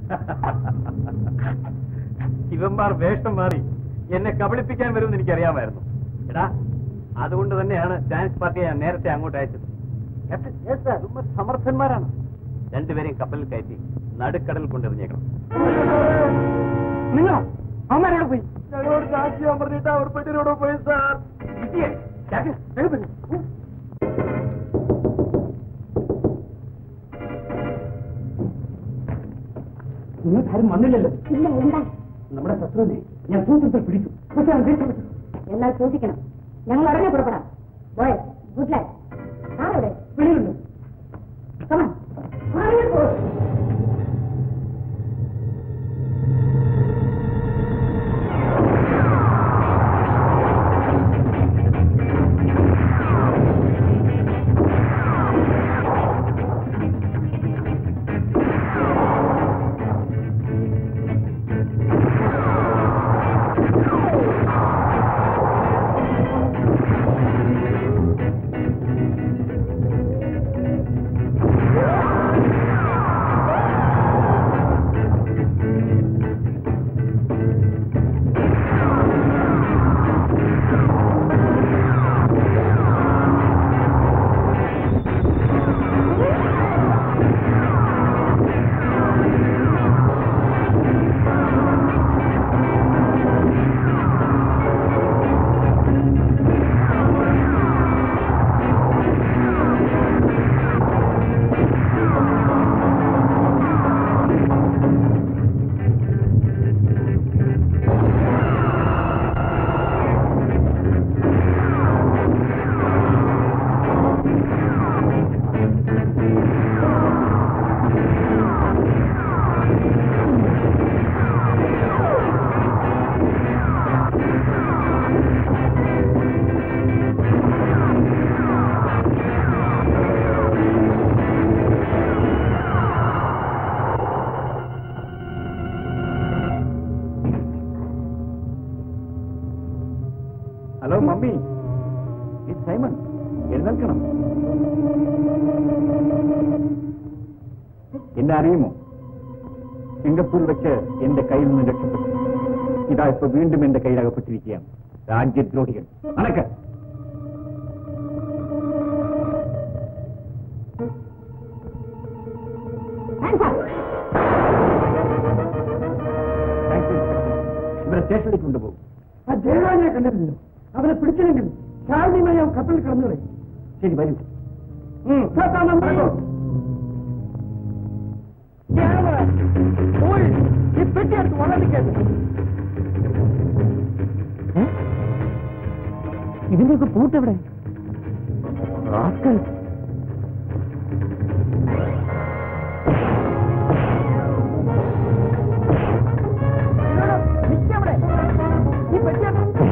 ഇവന്മാർ വേഷം മാറി എന്നെ കബളിപ്പിക്കാൻ വരുമെന്ന് എനിക്കറിയാമായിരുന്നു എടാ അതുകൊണ്ട് തന്നെയാണ് ചാൻസ് പാർട്ടിയെ ഞാൻ നേരത്തെ അങ്ങോട്ട് അയച്ചത് ക്യാപ്റ്റൻ, yes sir, ഇവന്മാർ സമർത്ഥന്മാരാണ് രണ്ടുപേരെയും കപ്പലിൽ കയറ്റി നടുക്കടൽ കൊണ്ടെറിഞ്ഞേക്കണം നിങ്ങളോ അവന്മാരോട് പോയി ഞങ്ങളോട് സാക്ഷ്യം പറഞ്ഞിട്ട് അവർ പെട്ടിനോട് പോയി സാർ നിങ്ങൾക്ക് ആരും വന്നില്ലല്ലോ ഇല്ല എന്താ നമ്മുടെ ശത്രുവിനെ ഞാൻ സൂത്രത്തിൽ പിടിച്ചു പക്ഷെ അവൻ രക്ഷപ്പെട്ടു എന്നാൽ സൂക്ഷിക്കണം ഞങ്ങൾ ഉടനെ പുറപ്പെടാം ബോയ് ഗുഡ് ലൈഫ് ആരവിടെ വെളിയിലുണ്ട് Come on. Hurry up, boy. Hello mummy ഇത് സൈമൺ എഴുന്നേൽക്കണം എന്നെ അറിയുമോ സിംഗപ്പൂർ വെച്ച് എന്റെ കയ്യിൽ നിന്ന് രക്ഷപ്പെട്ടു ഇതാ ഇപ്പൊ വീണ്ടും എന്റെ കയ്യിലകപ്പെട്ടിരിക്കുകയാണ് രാജ്യദ്രോഹികൾ അനക്ക് Hands up. താങ്ക് യു, ഇവരെ സ്റ്റേഷനിലേക്ക് കൊണ്ടുപോകും ആ ജയരാജനെ കണ്ടിട്ടില്ലോ അവനെ പിടിച്ചില്ലെങ്കിൽ ശാലിനിമായി അവൻ കപ്പലിൽ കിടന്നു കളയും ശരി വരൂ ഉം, സാത്താനം നടക്കൂ. ജയരാജ, പോയി ഈ പെട്ടിയെടുത്ത് വളർത്തിക്കരുത് ഇതിന്റെയൊക്കെ പൂട്ടെവിടെ ഈ പെട്ടിയെടുത്ത്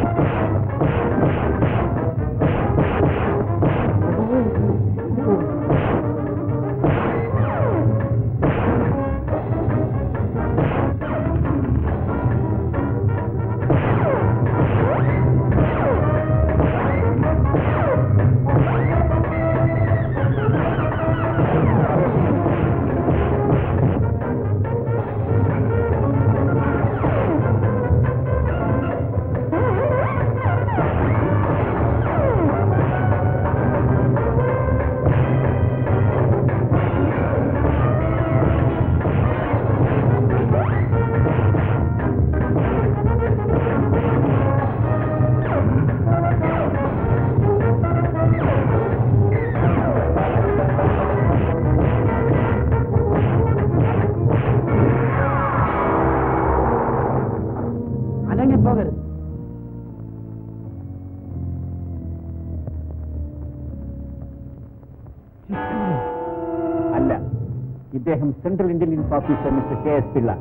അനങ്ങി പോകരുത് അല്ല ഇദ്ദേഹം central intelligence officer mister K S Pillai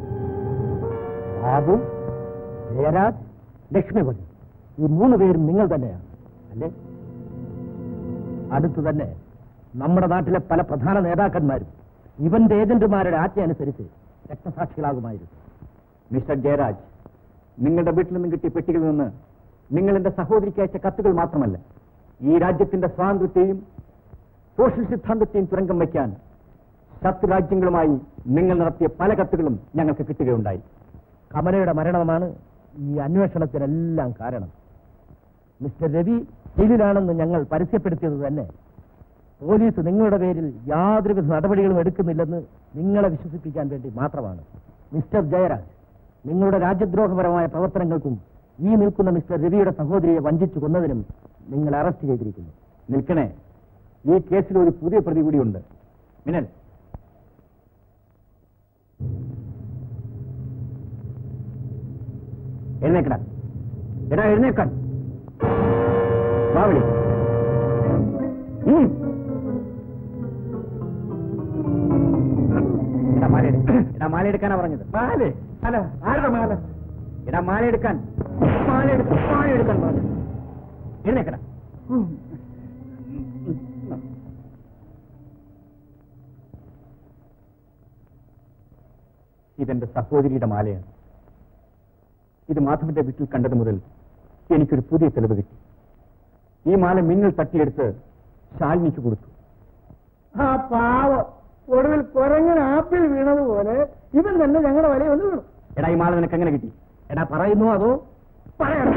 Babu Jayaraj Lakshmipathi ഈ മൂന്ന് പേരും നിങ്ങൾ തന്നെയാണ് അല്ലേ അടുത്തു തന്നെ നമ്മുടെ നാട്ടിലെ പല പ്രധാന നേതാക്കന്മാരും ഇവന്റെ ഏജന്റുമാരുടെ ആജ്ഞ അനുസരിച്ച് രക്തസാക്ഷികളാകുമായിരുന്നു മിസ്റ്റർ ജയരാജ് നിങ്ങളുടെ വീട്ടിൽ നിന്നും കിട്ടിയ പെട്ടികളിൽ നിന്ന് നിങ്ങൾ എന്റെ സഹോദരിക്ക് അയച്ച കത്തുകൾ മാത്രമല്ല ഈ രാജ്യത്തിന്റെ സ്വാതന്ത്ര്യത്തെയും സോഷ്യൽ സിദ്ധാന്തത്തെയും തുരങ്കം വയ്ക്കാൻ ശത്രുരാജ്യങ്ങളുമായി നിങ്ങൾ നടത്തിയ പല കത്തുകളും ഞങ്ങൾക്ക് കിട്ടുകയുണ്ടായി കമലയുടെ മരണമാണ് ഈ അന്വേഷണത്തിനെല്ലാം കാരണം മിസ്റ്റർ രവി ജയിലിലാണെന്ന് ഞങ്ങൾ പരസ്യപ്പെടുത്തിയത് തന്നെ പോലീസ് നിങ്ങളുടെ പേരിൽ യാതൊരുവിധ നടപടികളും എടുക്കുന്നില്ലെന്ന് നിങ്ങളെ വിശ്വസിപ്പിക്കാൻ വേണ്ടി മാത്രമാണ് മിസ്റ്റർ ജയരാജ് നിങ്ങളുടെ രാജ്യദ്രോഹപരമായ പ്രവർത്തനങ്ങൾക്കും ഈ നിൽക്കുന്ന മിസ്റ്റർ രവിയുടെ സഹോദരിയെ വഞ്ചിച്ചു കൊന്നതിനും നിങ്ങൾ അറസ്റ്റ് ചെയ്തിരിക്കുന്നു നിൽക്കണേ ഈ കേസിൽ ഒരു പുതിയ പ്രതി കൂടിയുണ്ട് മിനൽ എഴുന്നേക്കടാ എടാ എഴുന്നേക്കാൻ വാവിളി ഉം. എടാ മാല എടു. എടാ മാല എടുക്കാനാ പറഞ്ഞത് മാല മാല ആരുടെ മാല എടാ മാല എടുക്കാൻ മാല എടുക്കാൻ മാല എടുക്കാൻ പറഞ്ഞു എഴുന്നേക്കടാ ഇതെന്റെ സഹോദരിയുടെ മാലയാണ് ഇത് മാധവന്റെ വീട്ടിൽ കണ്ടത് മുതൽ എനിക്കൊരു പുതിയ തെളിവ് കിട്ടി ഈ മാല മിന്നൽ തട്ടിയെടുത്ത് ശാലിനിക്ക് കൊടുത്തു ആ പാവം ഒടുവിൽ കുരങ്ങൻ ആപ്പിൽ വീണതുപോലെ ഇവൻ തന്നെ ഞങ്ങളുടെ വലയിൽ വന്ന് വീണു എടാ ഈ മാല നിനക്ക് എങ്ങനെ കിട്ടി എടാ പറയുന്നു അതോ പറയണം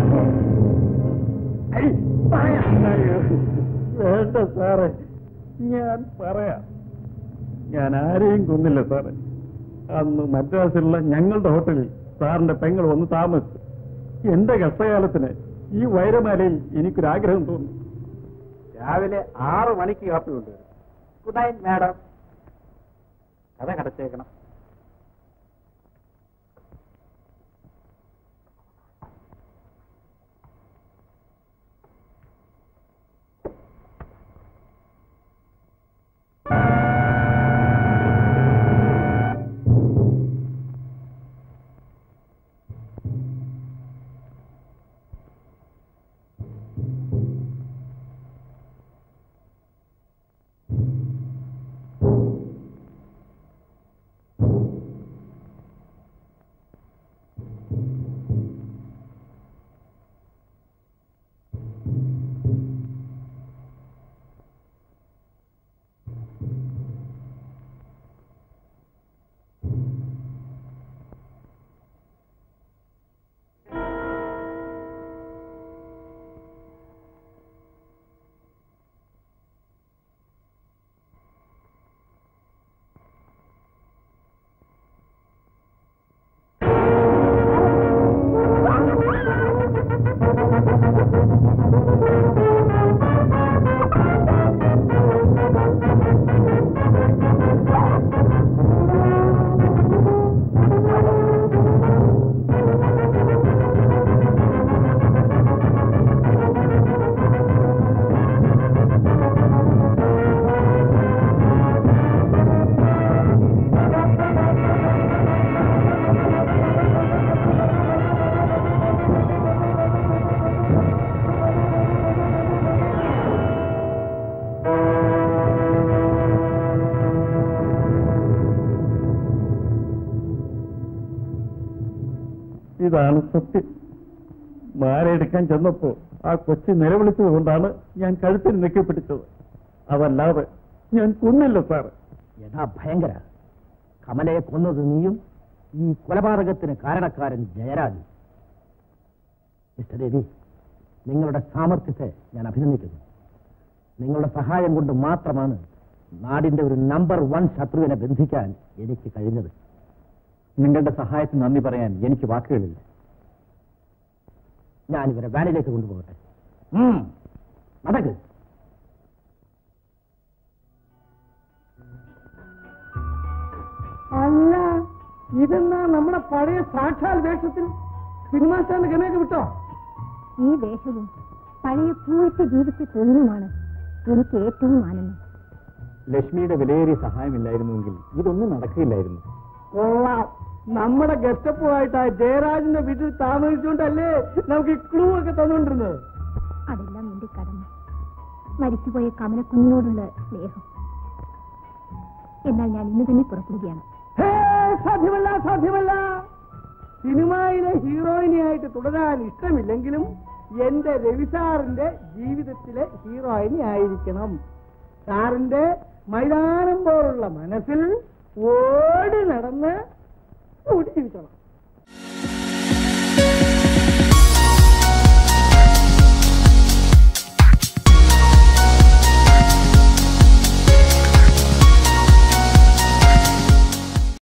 ഐ, പറയാം വേണ്ട സാറേ ഞാൻ പറയാം ഞാൻ ആരെയും കൊന്നില്ല സാറേ അന്ന് മദ്രാസിലുള്ള ഞങ്ങളുടെ ഹോട്ടലിൽ സാറിന്റെ പെങ്ങൾ വന്ന് താമസിച്ചു എന്റെ കഷ്ടകാലത്തിന് ഈ വൈരമാലയിൽ എനിക്കൊരാഗ്രഹം തോന്നി രാവിലെ ആറ് മണിക്ക് കാപ്പി കൊണ്ടുവരും ഗുഡ് നൈറ്റ് മാഡം കഥ കടച്ചേക്കണം ഇതാണ് സത്യം മാലയെടുക്കാൻ ചെന്നപ്പോ ആ കൊച്ചി നിലവിളിച്ചത് കൊണ്ടാണ് ഞാൻ കഴുത്തിൽ നെക്കിപ്പിടിച്ചത് അതല്ലാതെ ഞാൻ കൊന്നില്ല സാറ് യഥാ ഭയങ്കര കമലയെ കൊന്നത് നീയും ഈ കൊലപാതകത്തിന് കാരണക്കാരൻ ജയരാജ് മിസ്റ്റർ രവി നിങ്ങളുടെ സാമർഥ്യത്തെ ഞാൻ അഭിനന്ദിക്കുന്നു നിങ്ങളുടെ സഹായം കൊണ്ട് മാത്രമാണ് നാടിന്റെ ഒരു നമ്പർ വൺ ശത്രുവിനെ ബന്ധിക്കാൻ എനിക്ക് കഴിഞ്ഞത് നിങ്ങളുടെ സഹായത്തിന് നന്ദി പറയാൻ എനിക്ക് വാക്കുകളില്ല ഞാൻ ഇവരെ വാനിലേക്ക് കൊണ്ടുപോകട്ടെ ഉം, നടക്ക് അല്ല ഇതെന്നാ നമ്മുടെ പഴയ സാക്ഷാൽ വേഷത്തിൽ സിനിമാ സ്റ്റാൻഡ് ഗമയൊക്കെ വിട്ടോ ഈ വേഷവും പഴയ പൂവത്തെ ജീവിച്ച തൊഴിലുമാണ് എനിക്ക് ഏറ്റവും ആനന്ദം ലക്ഷ്മിയുടെ വിലയേറിയ സഹായമില്ലായിരുന്നുവെങ്കിൽ ഇതൊന്നും നടക്കില്ലായിരുന്നു കൊള്ളാം നമ്മുടെ ഗസ്റ്റപ്പുമായിട്ട് ആ ജയരാജിന്റെ വീട്ടിൽ താമസിച്ചുകൊണ്ടല്ലേ നമുക്ക് ഈ ക്ലൂ ഒക്കെ തന്നുകൊണ്ടിരുന്നത് അതെല്ലാം എന്റെ കടമ മരിച്ചുപോയ കമലക്കുഞ്ഞിനോടുള്ള സ്നേഹം എന്നാൽ ഞാൻ ഇന്ന് തന്നെ പുറപ്പെടുകയാണ് ഹേ, സാധ്യമല്ല സാധ്യമല്ല സിനിമയിലെ ഹീറോയിനിയായിട്ട് തുടരാൻ ഇഷ്ടമില്ലെങ്കിലും എന്റെ രവി സാറിന്റെ ജീവിതത്തിലെ ഹീറോയിനി ആയിരിക്കണം സാറിന്റെ മൈതാനം പോലുള്ള മനസ്സിൽ ഓടി നടന്ന് ഓടി ജീവിച്ചോളാം